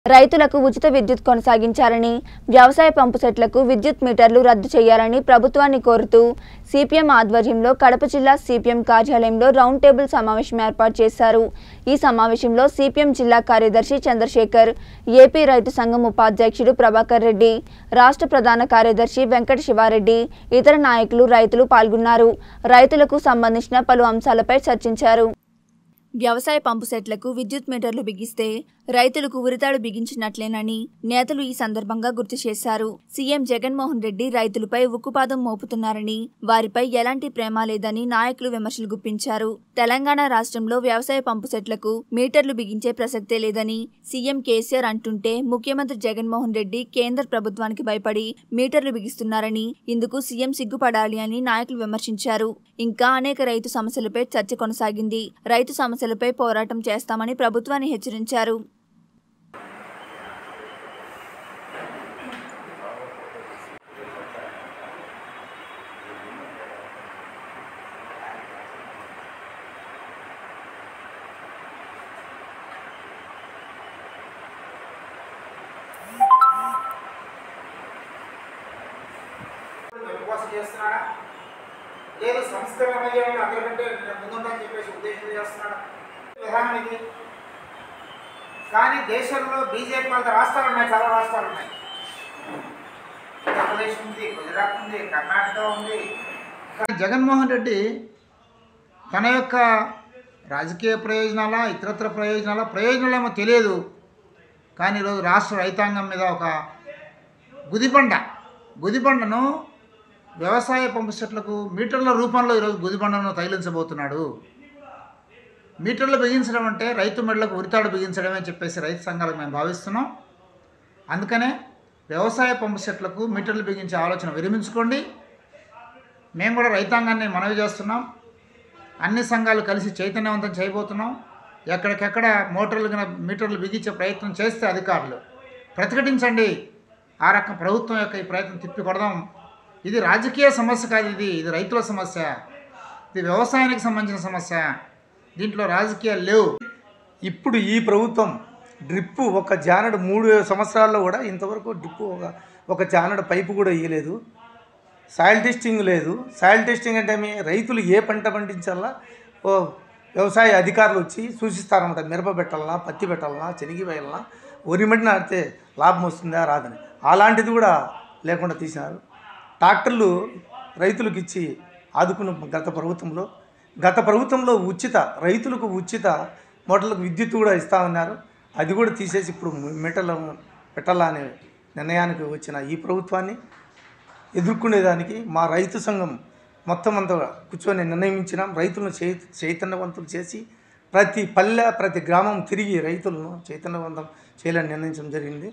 రైతులకు ఉచిత విద్యుత్ కొనసాగించాలని వ్యవసాయ పంపు సెట్లకు విద్యుత్ మీటర్లు రద్దు చేయాలని ప్రభుత్వాన్ని కోరుతూ సిపిఎం ఆధ్వర్యంలో కడప జిల్లా సిపిఎం కార్యాలయంలో రౌండ్ టేబుల్ సమావేశం ఏర్పాటు చేశారు ఈ సమావేశంలో సిపిఎం జిల్లా కార్యదర్శి చంద్రశేఖర్ ఏపీ రైతు సంఘం ఉపాధ్యక్షుడు ప్రభాకర్ రెడ్డి రాష్ట్ర ప్రధాన కార్యదర్శి వెంకట శివారెడ్డి ఇతర నాయకులు రైతులు పాల్గొన్నారు రైతులకు సంబంధించిన పలు అంశాలపై చర్చించారు వ్యవసాయ పంపు సెట్లకు విద్యుత్ మీటర్లు బిగిస్తే రైతులకు ఉరితాడు బిగించినట్లేనని నేతలు ఈ సందర్భంగా గుర్తు చేశారు సీఎం జగన్మోహన్ రెడ్డి రైతులపై ఉక్కుపాదం మోపుతున్నారని వారిపై ఎలాంటి ప్రేమ లేదని నాయకులు విమర్శలు గుప్పించారు తెలంగాణ రాష్ట్రంలో వ్యవసాయ పంపు సెట్లకు మీటర్లు బిగించే ప్రసక్తే లేదని సీఎం కేసీఆర్ అంటుంటే ముఖ్యమంత్రి జగన్మోహన్ రెడ్డి కేంద్ర ప్రభుత్వానికి భయపడి మీటర్లు బిగిస్తున్నారని ఇందుకు సీఎం సిగ్గుపడాలి అని నాయకులు విమర్శించారు ఇంకా అనేక రైతు సమస్యలపై చర్చ కొనసాగింది రైతు సమస్యలపై పోరాటం చేస్తామని ప్రభుత్వాన్ని హెచ్చరించారు మెప్పు కోసం చేస్తున్నాడా లేదు సంస్కరణ అయ్యేవాడు అందరికంటే ముందుందని చెప్పేసి ఉద్దేశం చేస్తున్నాడా విధానం ఇది కానీ దేశంలో బీజేపీ వాళ్ళ రాష్ట్రాలు ఉన్నాయి చాలా రాష్ట్రాలు ఉన్నాయి ఉత్తరప్రదేశ్ ఉంది గుజరాత్ ఉంది కర్ణాటక ఉంది కానీ జగన్మోహన్ రెడ్డి తన యొక్క రాజకీయ ప్రయోజనాల ఇతరత్ర ప్రయోజనాల ప్రయోజనాలేమో తెలియదు కానీ ఈరోజు రాష్ట్ర రైతాంగం మీద ఒక గుదిబండ గుదిబండను వ్యవసాయ పంపు సెట్లకు మీటర్ల రూపంలో ఈరోజు గుదిబండను తగిలించబోతున్నాడు మీటర్లు బిగించడం అంటే రైతు మెడలకు ఉరితాడు బిగించడమే చెప్పేసి రైతు సంఘాలకు మేము భావిస్తున్నాం అందుకనే వ్యవసాయ పంపు సెట్లకు మీటర్లు బిగించే ఆలోచన విరమించుకోండి మేము కూడా రైతాంగాన్ని మనవి చేస్తున్నాం అన్ని సంఘాలు కలిసి చైతన్యవంతం చేయబోతున్నాం ఎక్కడికెక్కడ మోటార్లు కనుక మీటర్లు బిగించే ప్రయత్నం చేస్తే అధికారులు ప్రతిఘటించండి ఆ రకం ప్రభుత్వం యొక్క ఈ ప్రయత్నం తిప్పి కొడదాం ఇది రాజకీయ సమస్య కాదు ఇది ఇది రైతుల సమస్య ఇది వ్యవసాయానికి సంబంధించిన సమస్య దీంట్లో రాజకీయాలు లేవు ఇప్పుడు ఈ ప్రభుత్వం డ్రిప్పు ఒక జానడు మూడు సంవత్సరాల్లో కూడా ఇంతవరకు డ్రిప్పు ఒక ఒక జానడు పైపు కూడా ఇయ్యలేదు సాయిల్ టెస్టింగ్ లేదు సాయిల్ టెస్టింగ్ అంటే మీ రైతులు ఏ పంట పండించాలా ఓ వ్యవసాయ అధికారులు వచ్చి సూచిస్తారన్నమాట మిరప పెట్టాలనా పత్తి పెట్టాలనా శనగి వేయాలనా వరి మడి నాటితే లాభం వస్తుందా రాదని అలాంటిది కూడా లేకుండా తీసినారు ట్రాక్టర్లు రైతులకు ఇచ్చి ఆదుకున్న గత ప్రభుత్వంలో గత ప్రభుత్వంలో ఉచిత రైతులకు ఉచిత మోటార్లకు విద్యుత్ కూడా ఇస్తామన్నారు అది కూడా తీసేసి ఇప్పుడు మీటర్లు పెట్టాలా అనే నిర్ణయానికి వచ్చిన ఈ ప్రభుత్వాన్ని ఎదుర్కొనేదానికి మా రైతు సంఘం మొత్తం అంతా కూర్చొని నిర్ణయించినాం రైతులను చై చైతన్యవంతులు చేసి ప్రతి పల్లె ప్రతి గ్రామం తిరిగి రైతులను చైతన్యవంతం చేయాలని నిర్ణయించడం జరిగింది